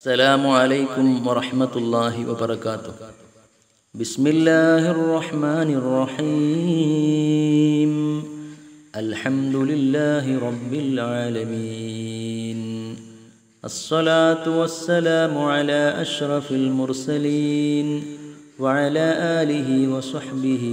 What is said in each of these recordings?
السلام عليكم ورحمة الله وبركاته بسم الله الرحمن الرحيم الحمد لله رب العالمين الصلاة والسلام على أشرف المرسلين وعلى آله وصحبه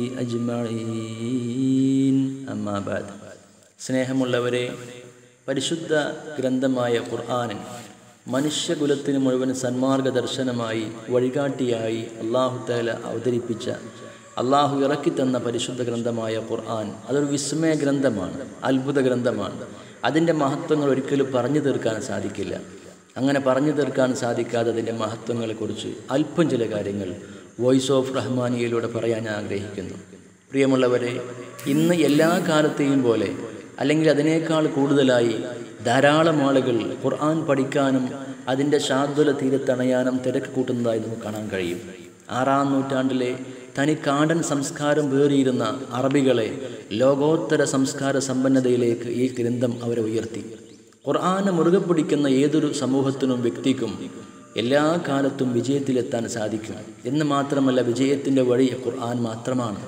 أجمعين أما بعد സ്നേഹമുള്ളവരെ പരിശുദ്ധ ഗ്രന്ഥമായ ഖുർആാനിൻ മനുഷ്യകുലത്തിന് മുഴുവൻ സന്മാർഗ ദർശനമായി വഴികാട്ടിയായി അള്ളാഹു താല അവതരിപ്പിച്ച അള്ളാഹു ഇറക്കിത്തന്ന പരിശുദ്ധ ഗ്രന്ഥമായ ഖുർആൻ അതൊരു വിസ്മയ ഗ്രന്ഥമാണ് അത്ഭുത ഗ്രന്ഥമാണ് അതിൻ്റെ മഹത്വങ്ങൾ ഒരിക്കലും പറഞ്ഞു തീർക്കാൻ സാധിക്കില്ല അങ്ങനെ പറഞ്ഞു തീർക്കാൻ സാധിക്കാതെ അതിൻ്റെ മഹത്വങ്ങളെക്കുറിച്ച് അല്പം ചില കാര്യങ്ങൾ വോയിസ് ഓഫ് റഹ്മാനിയയിലൂടെ പറയാൻ ഞാൻ ആഗ്രഹിക്കുന്നു പ്രിയമുള്ളവരെ ഇന്ന് എല്ലാ കാലത്തെയും പോലെ അല്ലെങ്കിൽ അതിനേക്കാൾ കൂടുതലായി ധാരാളം ആളുകൾ ഖുർആൻ പഠിക്കാനും അതിൻ്റെ ശാദ്വല തീരത്തണയാനും തിരക്ക് കൂട്ടുന്നതായി നമുക്ക് കാണാൻ കഴിയും ആറാം നൂറ്റാണ്ടിലെ തനിക്കാടൻ സംസ്കാരം വേറിയിരുന്ന അറബികളെ ലോകോത്തര സംസ്കാര സമ്പന്നതയിലേക്ക് ഈ ഗ്രന്ഥം അവരെ ഉയർത്തി ഖുർആനെ മുറുകെ പിടിക്കുന്ന ഏതൊരു സമൂഹത്തിനും വ്യക്തിക്കും എല്ലാ കാലത്തും വിജയത്തിലെത്താൻ സാധിക്കും എന്ന് മാത്രമല്ല വിജയത്തിൻ്റെ വഴി ഖുർആൻ മാത്രമാണ്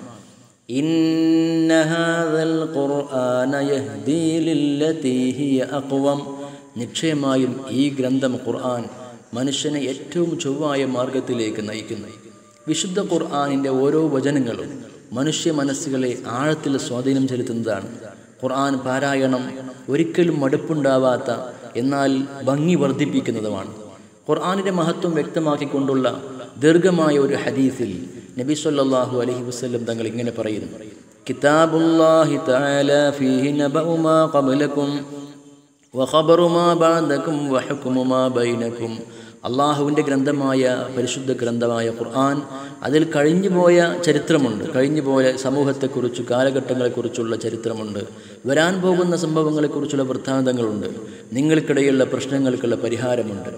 إن هذا القرآن يهدي للتي هي أقوم നിശ്ചയമായും ഈ ഗ്രന്ഥം ഖുർആൻ മനുഷ്യനെ ഏറ്റവും ചൊവ്വായ മാർഗത്തിലേക്ക് നയിക്കുന്നു വിശുദ്ധ ഖുർആാനിൻ്റെ ഓരോ വചനങ്ങളും മനുഷ്യ മനസ്സുകളെ ആഴത്തിൽ സ്വാധീനം ചെലുത്തുന്നതാണ് ഖുർആൻ പാരായണം ഒരിക്കലും മടുപ്പുണ്ടാവാത്ത എന്നാൽ ഭംഗി വർദ്ധിപ്പിക്കുന്നതുമാണ് ഖുർആാനിൻ്റെ മഹത്വം വ്യക്തമാക്കിക്കൊണ്ടുള്ള ദീർഘമായ ഒരു ഹദീസിൽ നബി സല്ലല്ലാഹു അലൈഹി വസല്ലം തങ്ങൾ ഇങ്ങനെ പറയുന്നു കിതാബുല്ലാഹി തആല ഫീഹി നബഉ മാ ഖബ്ലകും വഖബറു മാ ബഅദകും വഹുക്മു മാ ബൈനകും അള്ളാഹുവിൻ്റെ ഗ്രന്ഥമായ പരിശുദ്ധ ഗ്രന്ഥമായ ഖുർആൻ അതിൽ കഴിഞ്ഞുപോയ ചരിത്രമുണ്ട് കഴിഞ്ഞുപോയ സമൂഹത്തെക്കുറിച്ച് കാലഘട്ടങ്ങളെക്കുറിച്ചുള്ള ചരിത്രമുണ്ട് വരാൻ പോകുന്ന സംഭവങ്ങളെക്കുറിച്ചുള്ള വൃത്താന്തങ്ങളുണ്ട് നിങ്ങൾക്കിടയിലുള്ള പ്രശ്നങ്ങൾക്കുള്ള പരിഹാരമുണ്ട്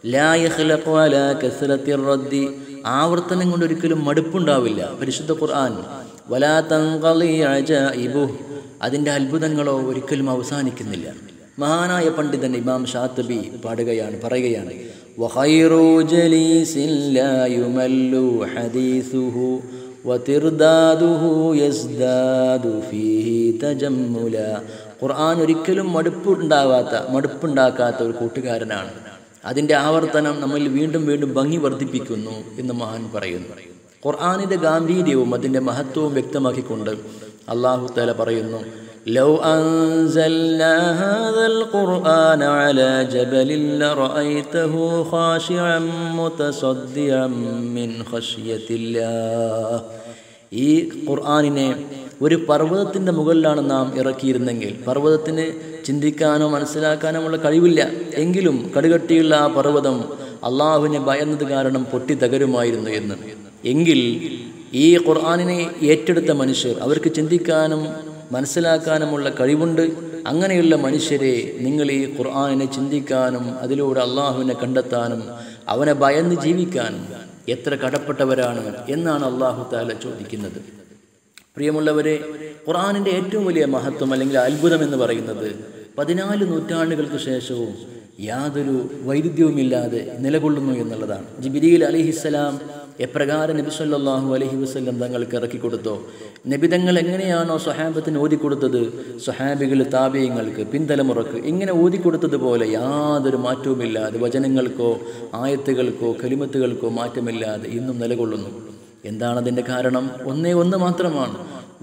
ലായഹ്ലി ആവർത്തനം കൊണ്ട് ഒരിക്കലും മടുപ്പുണ്ടാവില്ല പരിശുദ്ധ ഖുർആൻ വലാ ഇബു അതിൻ്റെ അത്ഭുതങ്ങളോ ഒരിക്കലും അവസാനിക്കുന്നില്ല മഹാനായ പണ്ഡിതൻ ഇമാം ഷാത്തബി പാടുകയാണ് പറയുകയാണ് വഖൈറു ജലീസിൻ ലാ യുമല്ലു ഹദീസുഹു വതിർദാദുഹു യസ്ദാദു ഫീഹി തജമ്മുല ഖുർആൻ ഒരിക്കലും മടുപ്പുണ്ടാവാത്ത മടുപ്പുണ്ടാക്കാത്ത ഒരു കൂട്ടുകാരനാണ് അതിൻ്റെ ആവർത്തനം നമ്മിൽ വീണ്ടും വീണ്ടും ഭംഗി വർദ്ധിപ്പിക്കുന്നു എന്ന് മഹാൻ പറയുന്നു ഖുർആാനിൻ്റെ ഗാംഭീര്യവും അതിൻ്റെ മഹത്വവും വ്യക്തമാക്കിക്കൊണ്ട് അള്ളാഹു തല പറയുന്നു لو أنزلنا هذا القرآن على جبل لرأيته خاشعا متصدعا من خشية الله ഈ ഖുർആാനിനെ ഒരു പർവ്വതത്തിൻ്റെ മുകളിലാണ് നാം ഇറക്കിയിരുന്നെങ്കിൽ പർവ്വതത്തിന് ചിന്തിക്കാനോ മനസ്സിലാക്കാനോ ഉള്ള കഴിവില്ല എങ്കിലും കടുകട്ടിയുള്ള ആ പർവ്വതം അള്ളാഹുവിനെ ഭയന്നത് കാരണം പൊട്ടി തകരുമായിരുന്നു എന്ന് എങ്കിൽ ഈ ഖുർആാനിനെ ഏറ്റെടുത്ത മനുഷ്യർ അവർക്ക് ചിന്തിക്കാനും മനസ്സിലാക്കാനുമുള്ള കഴിവുണ്ട് അങ്ങനെയുള്ള മനുഷ്യരെ നിങ്ങൾ ഈ ഖുർആാനിനെ ചിന്തിക്കാനും അതിലൂടെ അള്ളാഹുവിനെ കണ്ടെത്താനും അവനെ ഭയന്ന് ജീവിക്കാനും എത്ര കടപ്പെട്ടവരാണ് എന്നാണ് അള്ളാഹു താല ചോദിക്കുന്നത് പ്രിയമുള്ളവരെ ഖുർആാനിൻ്റെ ഏറ്റവും വലിയ മഹത്വം അല്ലെങ്കിൽ അത്ഭുതം എന്ന് പറയുന്നത് പതിനാല് നൂറ്റാണ്ടുകൾക്ക് ശേഷവും യാതൊരു വൈരുദ്ധ്യവുമില്ലാതെ നിലകൊള്ളുന്നു എന്നുള്ളതാണ് ജിബിരിയിൽ അലിഹിസ്സലാം എപ്രകാരം നബി സല്ലാഹു അലഹി വസ്ല്ലം തങ്ങൾക്ക് ഇറക്കി കൊടുത്തോ നബിതങ്ങൾ എങ്ങനെയാണോ സ്വഹാബത്തിന് ഓതിക്കൊടുത്തത് സ്വഹാബികൾ താപയങ്ങൾക്ക് പിന്തലമുറക്ക് ഇങ്ങനെ ഓതിക്കൊടുത്തതുപോലെ യാതൊരു മാറ്റവുമില്ലാതെ വചനങ്ങൾക്കോ ആയത്തുകൾക്കോ കലിമത്തുകൾക്കോ മാറ്റമില്ലാതെ ഇന്നും നിലകൊള്ളുന്നു എന്താണ് അതിൻ്റെ കാരണം ഒന്നേ ഒന്ന് മാത്രമാണ്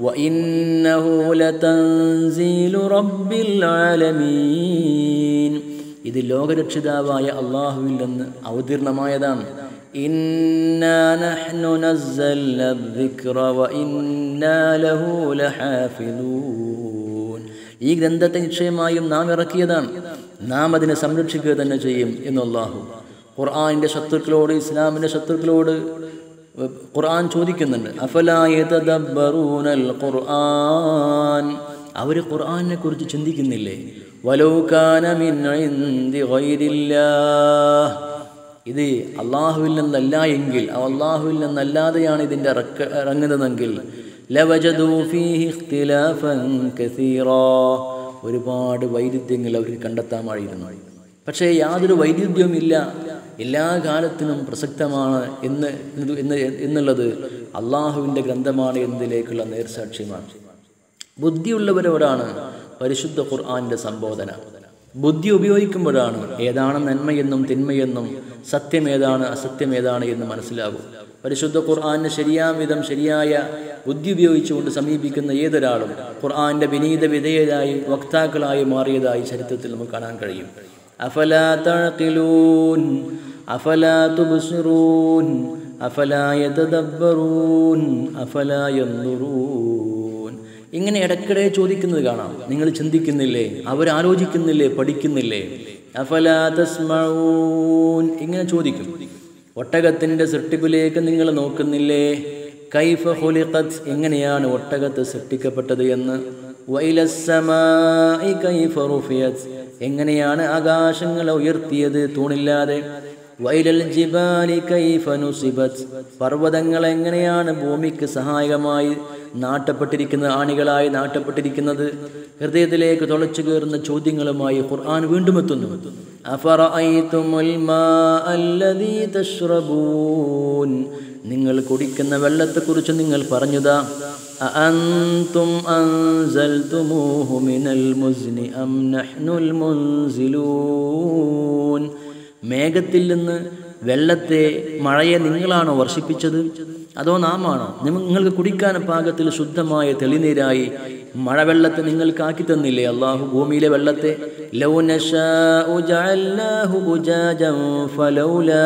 ഇത് ലോകരക്ഷിതാവായ അള്ളാഹുവിൽ നിന്ന് അവതീർണമായതാണ് ഈ ഗ്രന്ഥത്തെ നിശ്ചയമായും നാം ഇറക്കിയതാണ് നാം അതിനെ സംരക്ഷിക്കുക തന്നെ ചെയ്യും എന്നല്ലാഹു ഖുർആാനിൻ്റെ ശത്രുക്കളോട് ഇസ്ലാമിൻ്റെ ശത്രുക്കളോട് ഖുർആൻ ചോദിക്കുന്നുണ്ട് അഫലായതബറൂനൽ ഖുർആൻ അവർ ഖുർആനെ കുറിച്ച് ചിന്തിക്കുന്നില്ലേ വലൗകാന മിൻ ഇൻദി ഗൈരില്ലാഹ് ഇത് അള്ളാഹുവിൽ നിന്നല്ല എങ്കിൽ അള്ളാഹുവിൽ നിന്നല്ലാതെയാണ് ഇതിൻ്റെ ഇറക്ക ഇറങ്ങുന്നതെങ്കിൽ ഒരുപാട് വൈരുദ്ധ്യങ്ങൾ അവർക്ക് കണ്ടെത്താമായിരുന്നു പക്ഷേ യാതൊരു വൈരുദ്ധ്യവുമില്ല എല്ലാ കാലത്തിനും പ്രസക്തമാണ് എന്ന് എന്ന് എന്നുള്ളത് അള്ളാഹുവിൻ്റെ ഗ്രന്ഥമാണ് എന്നതിലേക്കുള്ള നേർസാക്ഷ്യമാണ് ബുദ്ധിയുള്ളവരോടാണ് പരിശുദ്ധ ഖുർആാനിൻ്റെ സംബോധന ബുദ്ധി ഉപയോഗിക്കുമ്പോഴാണ് ഏതാണ് നന്മയെന്നും തിന്മയെന്നും സത്യം ഏതാണ് അസത്യം ഏതാണ് എന്ന് മനസ്സിലാകും പരിശുദ്ധ ഖുർആാനിന് ശരിയാം വിധം ശരിയായ ബുദ്ധി ഉപയോഗിച്ചുകൊണ്ട് സമീപിക്കുന്ന ഏതൊരാളും ഖുർആാന്റെ വിനീത വിധേയരായി വക്താക്കളായി മാറിയതായി ചരിത്രത്തിൽ നമുക്ക് കാണാൻ കഴിയും അഫലാ തഴക്കിലൂൻ അഫലാ തുബ്സിറൂൻ അഫലാ യതദബ്ബറൂൻ അഫലാ യൻദുറൂൻ ഇങ്ങനെ ഇടയ്ക്കിടെ ചോദിക്കുന്നത് കാണാം നിങ്ങൾ ചിന്തിക്കുന്നില്ലേ അവരാലോചിക്കുന്നില്ലേ പഠിക്കുന്നില്ലേ അഫലാ തസ്മഊൻ ഇങ്ങനെ ചോദിക്കും ഒട്ടകത്തിൻ്റെ സൃഷ്ടിപ്പിലേക്ക് നിങ്ങൾ നോക്കുന്നില്ലേ കൈഫ ഹുലിഖത്ത് എങ്ങനെയാണ് ഒട്ടകത്ത് സൃഷ്ടിക്കപ്പെട്ടത് എന്ന് വൈലസ്സമായി കൈഫ റുഫിയത് എങ്ങനെയാണ് ആകാശങ്ങളെ ഉയർത്തിയത് തൂണില്ലാതെ വൈലൽ ജിബാലി കൈഫ നുസിബത്ത് പർവ്വതങ്ങൾ എങ്ങനെയാണ് ഭൂമിക്ക് സഹായകമായി നാട്ടപ്പെട്ടിരിക്കുന്ന ആണികളായി നാട്ടപ്പെട്ടിരിക്കുന്നത് ഹൃദയത്തിലേക്ക് തുളച്ചു കയറുന്ന ചോദ്യങ്ങളുമായി ഖുർആൻ വീണ്ടും എത്തുന്നു അഫറഅയ്തുമുൽ മാഅ അല്ലദീ തശ്റബൂൻ നിങ്ങൾ കുടിക്കുന്ന വെള്ളത്തെക്കുറിച്ച് നിങ്ങൾ പറഞ്ഞതാ അഅൻതും അൻസൽതുമൂഹു മിനൽ മുസ്നി അം നഹ്നുൽ മുൻസിലൂൻ മേഘത്തിൽ നിന്ന് വെള്ളത്തെ മഴയെ നിങ്ങളാണോ വർഷിപ്പിച്ചത് അതോ നാമാണോ നിങ്ങൾക്ക് കുടിക്കാൻ പാകത്തിൽ ശുദ്ധമായ തെളിനീരായി മഴവെള്ളത്തെ നിങ്ങൾക്ക് ആക്കി തന്നില്ലേ അള്ളാഹു ഭൂമിയിലെ വെള്ളത്തെ ലൗ നശാഉ ജഅൽനാഹു ഉജാജൻ ഫലൗലാ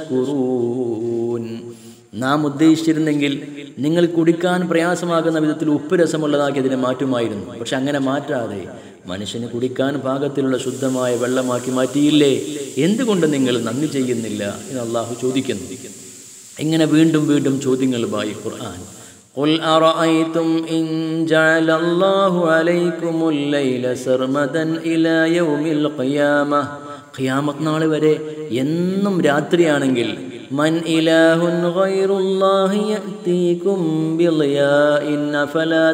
തഷ്കുറൂൻ നാം ഉദ്ദേശിച്ചിരുന്നെങ്കിൽ നിങ്ങൾ കുടിക്കാൻ പ്രയാസമാകുന്ന വിധത്തിൽ ഉപ്പ് രസമുള്ളതാക്കി അതിനെ മാറ്റുമായിരുന്നു പക്ഷെ അങ്ങനെ മാറ്റാതെ മനുഷ്യന് കുടിക്കാൻ പാകത്തിലുള്ള ശുദ്ധമായ വെള്ളമാക്കി മാറ്റിയില്ലേ എന്തുകൊണ്ട് നിങ്ങൾ നന്ദി ചെയ്യുന്നില്ല എന്ന് അള്ളാഹു ചോദിക്കുന്നു ഇങ്ങനെ വീണ്ടും വീണ്ടും ചോദ്യങ്ങളുമായി ഖുർആൻ قل أرأيتم إن جعل الله عليكم الليل سرمدا إلى يوم القيامة ഖിയാമത്ത് നാൾ വരെ എന്നും രാത്രിയാണെങ്കിൽ മൻ ഇലാഹുൻ ഗൈറുല്ലാഹി യഅതീകും ബിളിയാഇൻ അഫലാ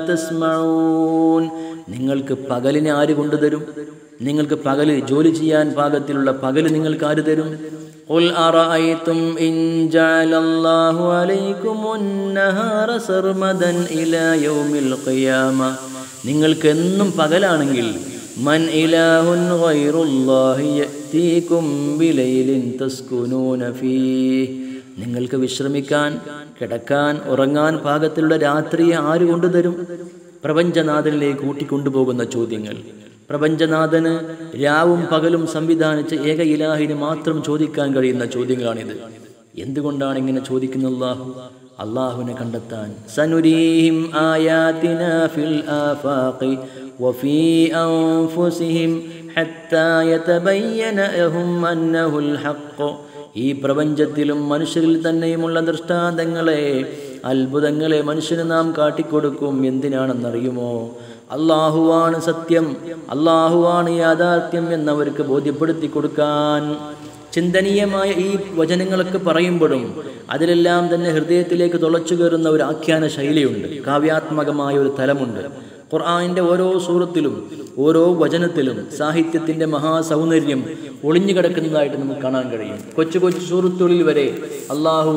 തസ്മഊൻ നിങ്ങൾക്ക് പകലിനെ ആര് കൊണ്ടുതരും നിങ്ങൾക്ക് പകല് ജോലി ചെയ്യാൻ പാകത്തിലുള്ള പകല് നിങ്ങൾക്ക് ആര് തരും قل أرأيتم إن جعل الله عليكم النهار سرمدا إلى يوم القيامة നിങ്ങൾക്ക് എന്നും പകലാണെങ്കിൽ മൻ ഇലാഹുൻ ഗൈറുല്ലാഹി യഅതീകും ബിലൈലിൻ തസ്കുനൂന ഫീഹ് നിങ്ങൾക്ക് വിശ്രമിക്കാൻ കിടക്കാൻ ഉറങ്ങാൻ പാകത്തിലുള്ള രാത്രിയെ ആര് കൊണ്ടുതരും പ്രപഞ്ചനാഥനിലേക്ക് കൂട്ടിക്കൊണ്ടുപോകുന്ന ചോദ്യങ്ങൾ പ്രപഞ്ചനാഥന് രാവും പകലും സംവിധാനിച്ച ഏക ഇലാഹിന് മാത്രം ചോദിക്കാൻ കഴിയുന്ന ചോദ്യങ്ങളാണിത് എന്തുകൊണ്ടാണ് ഇങ്ങനെ ചോദിക്കുന്ന അള്ളാഹു അള്ളാഹുവിനെ കണ്ടെത്താൻ സനുരീഹിം ആയാതിന ഫിൽ ആഫാഖി വഫീ അൻഫുസിഹിം ഹത്താ യതബയ്യന ലഹും അന്നഹുൽ ഹഖ് ഈ പ്രപഞ്ചത്തിലും മനുഷ്യരിൽ തന്നെയുമുള്ള ദൃഷ്ടാന്തങ്ങളെ അത്ഭുതങ്ങളെ മനുഷ്യന് നാം കാട്ടിക്കൊടുക്കും എന്തിനാണെന്നറിയുമോ അള്ളാഹുവാണ് സത്യം അള്ളാഹുവാണ് യാഥാർത്ഥ്യം എന്നവർക്ക് ബോധ്യപ്പെടുത്തി കൊടുക്കാൻ ചിന്തനീയമായ ഈ വചനങ്ങളൊക്കെ പറയുമ്പോഴും അതിലെല്ലാം തന്നെ ഹൃദയത്തിലേക്ക് തുളച്ചു കയറുന്ന ഒരു ആഖ്യാന ശൈലിയുണ്ട് കാവ്യാത്മകമായ ഒരു തലമുണ്ട് ഖുർആാനിൻ്റെ ഓരോ സൂറത്തിലും ഓരോ വചനത്തിലും സാഹിത്യത്തിൻ്റെ മഹാസൗന്ദര്യം ഒളിഞ്ഞു കിടക്കുന്നതായിട്ട് നമുക്ക് കാണാൻ കഴിയും കൊച്ചു കൊച്ചു സൂറത്തുകളിൽ വരെ അള്ളാഹു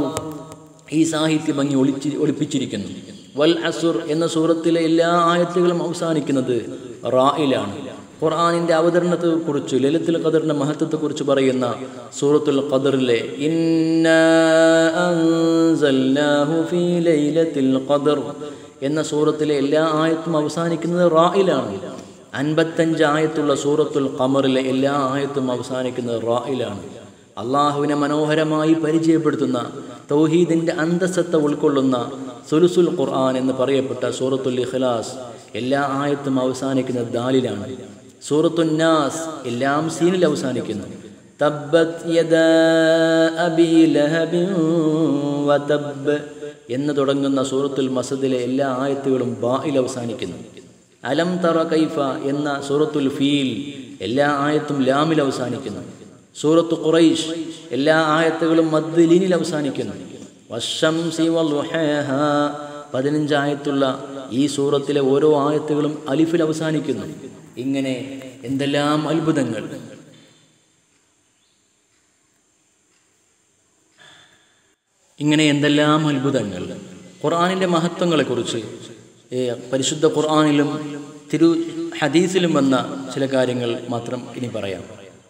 ഈ സാഹിത്യ ഭംഗി ഒളിച്ച് ഒളിപ്പിച്ചിരിക്കുന്നു വൽ അസുർ എന്ന സൂറത്തിലെ എല്ലാ ആയത്തുകളും അവസാനിക്കുന്നത് റായിലാണ് ഖുർആാനിൻ്റെ അവതരണത്തെക്കുറിച്ച് ലലിത്തുൽ ഖദറിൻ്റെ മഹത്വത്തെക്കുറിച്ച് പറയുന്ന സൂറത്തുൽ ഖദറിലെ ഫീ ലൈലത്തിൽ ഖദർ എന്ന സൂറത്തിലെ എല്ലാ ആയത്തും അവസാനിക്കുന്നത് റായിലാണ് അൻപത്തഞ്ച് ആയത്തുള്ള സൂറത്തുൽ ഖമറിലെ എല്ലാ ആയത്തും അവസാനിക്കുന്നത് റായിലാണ് അള്ളാഹുവിനെ മനോഹരമായി പരിചയപ്പെടുത്തുന്ന തൗഹീദിൻ്റെ അന്തസ്സത്ത ഉൾക്കൊള്ളുന്ന സുലുസുൽ ഖുർആൻ എന്ന് പറയപ്പെട്ട സൂറത്തുൽ ഇഖ്ലാസ് എല്ലാ ആയത്തും അവസാനിക്കുന്നത് ദാലിലാണ് സൂറത്തുന്നാസ് എല്ലാം സീനിൽ അവസാനിക്കുന്നു തബ്ബത് യദാ അബീ ലഹബിൻ വതബ്ബ് എന്ന് തുടങ്ങുന്ന സൂറത്തുൽ മസദിലെ എല്ലാ ആയത്തുകളും ബായിൽ അവസാനിക്കുന്നു അലം തറ കൈഫ എന്ന സൂറത്തുൽ ഫീൽ എല്ലാ ആയത്തും ലാമിൽ അവസാനിക്കുന്നു സൂറത്ത് ഖുറൈഷ് എല്ലാ ആയത്തുകളും മദ്ദലീനിൽ അവസാനിക്കുന്നു വശംസി വൽഹേഹ പതിനഞ്ചായത്തുള്ള ഈ സൂറത്തിലെ ഓരോ ആയത്തുകളും അലിഫിൽ അവസാനിക്കുന്നു ഇങ്ങനെ എന്തെല്ലാം അത്ഭുതങ്ങൾ ഇങ്ങനെ എന്തെല്ലാം അത്ഭുതങ്ങൾ ഖുർആാനിൻ്റെ മഹത്വങ്ങളെക്കുറിച്ച് ഏ, പരിശുദ്ധ ഖുർആാനിലും തിരു ഹദീസിലും വന്ന ചില കാര്യങ്ങൾ മാത്രം ഇനി പറയാം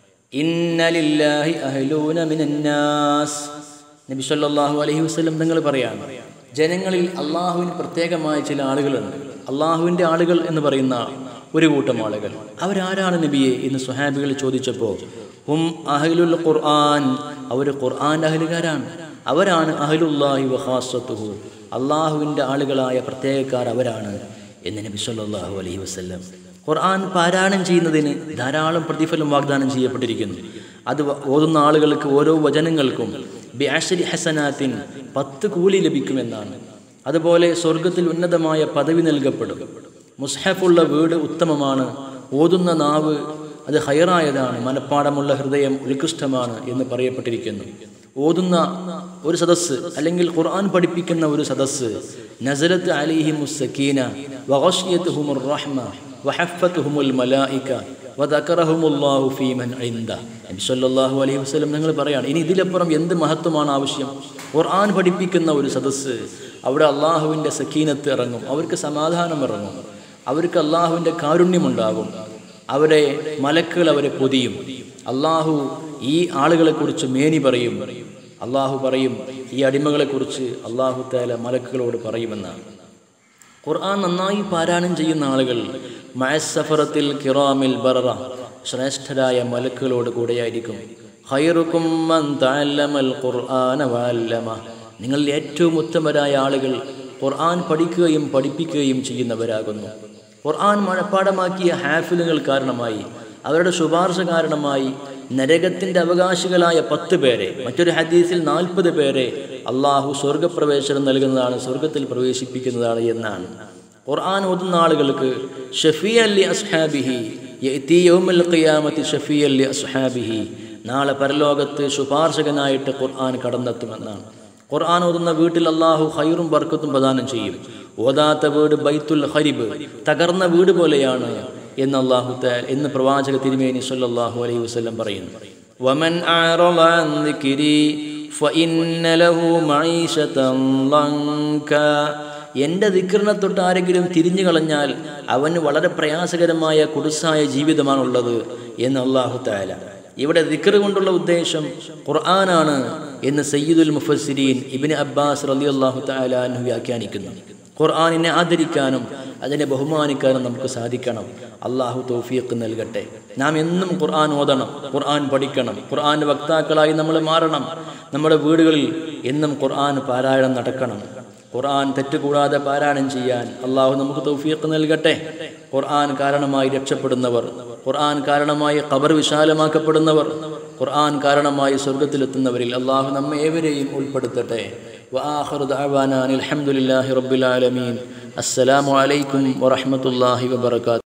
ഇന്നലില്ലാഹി അഹ്ലൂന മിനന്നാസ് നബി സല്ലല്ലാഹു അലൈഹി വസല്ലം നിങ്ങൾ പറയാണ് ജനങ്ങളിൽ അള്ളാഹുവിന് പ്രത്യേകമായ ചില ആളുകളുണ്ട് അള്ളാഹുവിൻ്റെ ആളുകൾ എന്ന് പറയുന്ന ഒരു കൂട്ടം ആളുകൾ അവരാരാണ് നബിയെ എന്ന് സുഹാബികൾ ചോദിച്ചപ്പോൾ ഹും അഹ്ലുൽ ഖുർആൻ അവർ ഖുർആൻ അഹലുകാരാണ് അവരാണ് അഹ്ലുല്ലാഹി വഹാസത്തുഹു അള്ളാഹുവിൻ്റെ ആളുകളായ പ്രത്യേകക്കാർ അവരാണ് എന്ന് നബി സല്ലല്ലാഹു അലൈഹി വസല്ലം ഖുർആൻ പാരായണം ചെയ്യുന്നതിന് ധാരാളം പ്രതിഫലം വാഗ്ദാനം ചെയ്യപ്പെട്ടിരിക്കുന്നു അത് വ- ഓതുന്ന ആളുകൾക്ക് ഓരോ വചനങ്ങൾക്കും ബിഅശ്രി ഹസനാത്തിൻ പത്ത് കൂലി ലഭിക്കുമെന്നാണ് അതുപോലെ സ്വർഗത്തിൽ ഉന്നതമായ പദവി നൽകപ്പെടും മുസ്ഹഫുള്ള വീട് ഉത്തമമാണ് ഓതുന്ന നാവ് അത് ഹൈറായതാണ് മനപ്പാടമുള്ള ഹൃദയം ഉത്കൃഷ്ടമാണ് എന്ന് പറയപ്പെട്ടിരിക്കുന്നു ഓതുന്ന ഒരു സദസ്സ് അല്ലെങ്കിൽ ഖുർആൻ പഠിപ്പിക്കുന്ന ഒരു സദസ്സ് നസലത്ത് അലിഹിമു സക്കീന വഗഷിയത്തുഹുമുർ റഹ്മ വഹഫത്തുഹുമുൽ മലായിക വദക്കറഹുമുല്ലാഹു ഫീമൻ ഇൻദ നബി സല്ലല്ലാഹു അലൈഹി വസല്ലം നിങ്ങൾ പറയാണ് ഇനി ഇതിലപ്പുറം എന്ത് മഹത്വമാണ് ആവശ്യം ഖുർആൻ പഠിപ്പിക്കുന്ന ഒരു സദസ്സ് അവിടെ അള്ളാഹുവിൻ്റെ സക്കീനത്ത് ഇറങ്ങും അവർക്ക് സമാധാനം ഇറങ്ങും അവർക്ക് അള്ളാഹുവിൻ്റെ കാരുണ്യമുണ്ടാകും അവരെ മലക്കുകൾ അവരെ പൊതിയും അള്ളാഹു ഈ ആളുകളെക്കുറിച്ച് മേനി പറയും അള്ളാഹു പറയും ഈ അടിമകളെക്കുറിച്ച് അള്ളാഹു താല മലക്കുകളോട് പറയുമെന്നാണ് ഖുർആൻ നന്നായി പാരായണം ചെയ്യുന്ന ആളുകൾ മയസഫറത്തിൽ കിറാമിൽ ബററ ശ്രേഷ്ഠരായ മലക്കുകളോട് കൂടെയായിരിക്കും ഖൈറുക്കും മൻ തഅല്ലമൽ ഖുർആന വഅല്ലമ നിങ്ങളിൽ ഏറ്റവും ഉത്തമരായ ആളുകൾ ഖുർആൻ പഠിക്കുകയും പഠിപ്പിക്കുകയും ചെയ്യുന്നവരാകുന്നു ഖുർആൻ മഴപ്പാടമാക്കിയ ഹാഫിലുകൾ കാരണമായി അവരുടെ ശുപാർശ കാരണമായി നരകത്തിൻ്റെ അവകാശികളായ പത്ത് പേരെ മറ്റൊരു ഹദീസിൽ നാൽപ്പത് പേരെ അള്ളാഹു സ്വർഗപ്രവേശനം നൽകുന്നതാണ് സ്വർഗത്തിൽ പ്രവേശിപ്പിക്കുന്നതാണ് എന്നാണ് ഖുർആൻ ഓതുന്ന ആളുകൾക്ക് ഷഫീ അല്ലി അസ്ഹാബിഹി യഅ്തി യൗമൽ ഖിയാമത്തി ഷഫീ അല്ലി അസ്ഹാബിഹി നാളെ പരലോകത്ത് ശുപാർശകനായിട്ട് ഖുർആൻ കടന്നെത്തുമെന്നാണ് ഖുർആൻ ഓതുന്ന വീട്ടിൽ അള്ളാഹു ഹൈറും ബർക്കത്തും പ്രദാനം ചെയ്യും ഓതാത്ത വീട് ബൈത്തുൽ ഹരിബ് തകർന്ന വീട് പോലെയാണ് എന്ന് അള്ളാഹു ത- എന്ന് പ്രവാചക തിരുമേനി സല്ലല്ലാഹു അലൈഹി വസല്ലം പറയുന്നു വമൻ അഅറള അൻ ദിക്രി ഫഇന്ന ലഹു മഈശതൻ ലങ്ക എൻ്റെ ദിക്റിനെ തൊട്ട് ആരെങ്കിലും തിരിഞ്ഞു കളഞ്ഞാൽ അവന് വളരെ പ്രയാസകരമായ കുടുസായ ജീവിതമാണുള്ളത് എന്ന് അള്ളാഹു താല ഇവിടെ ദിക്ർ കൊണ്ടുള്ള ഉദ്ദേശം ഖുർആനാണ് എന്ന് സയ്യിദുൽ മുഫസ്സിരീൻ ഇബിന് അബ്ബാസ് റലി അള്ളാഹു താലാൻഹു വ്യാഖ്യാനിക്കുന്നു ഖുർആാനിനെ ആദരിക്കാനും അതിനെ ബഹുമാനിക്കാനും നമുക്ക് സാധിക്കണം അള്ളാഹു തൗഫീഖ് നൽകട്ടെ നാം എന്നും ഖുർആൻ ഓതണം ഖുർആൻ പഠിക്കണം ഖുർആൻ്റെ വക്താക്കളായി നമ്മൾ മാറണം നമ്മുടെ വീടുകളിൽ എന്നും ഖുർആൻ പാരായണം നടക്കണം ഖുർആൻ തെറ്റുകൂടാതെ പാരായണം ചെയ്യാൻ അള്ളാഹു നമുക്ക് തൗഫീഖ് നൽകട്ടെ ഖുർആൻ കാരണമായി രക്ഷപ്പെടുന്നവർ ഖുർആൻ കാരണമായി ഖബർ വിശാലമാക്കപ്പെടുന്നവർ ഖുർആൻ കാരണമായി സ്വർഗത്തിലെത്തുന്നവരിൽ അള്ളാഹു നമ്മെ ഏവരെയും ഉൾപ്പെടുത്തട്ടെ وآخر دعوانا أن الحمد لله رب العالمين السلام عليكم ورحمة الله وبركاته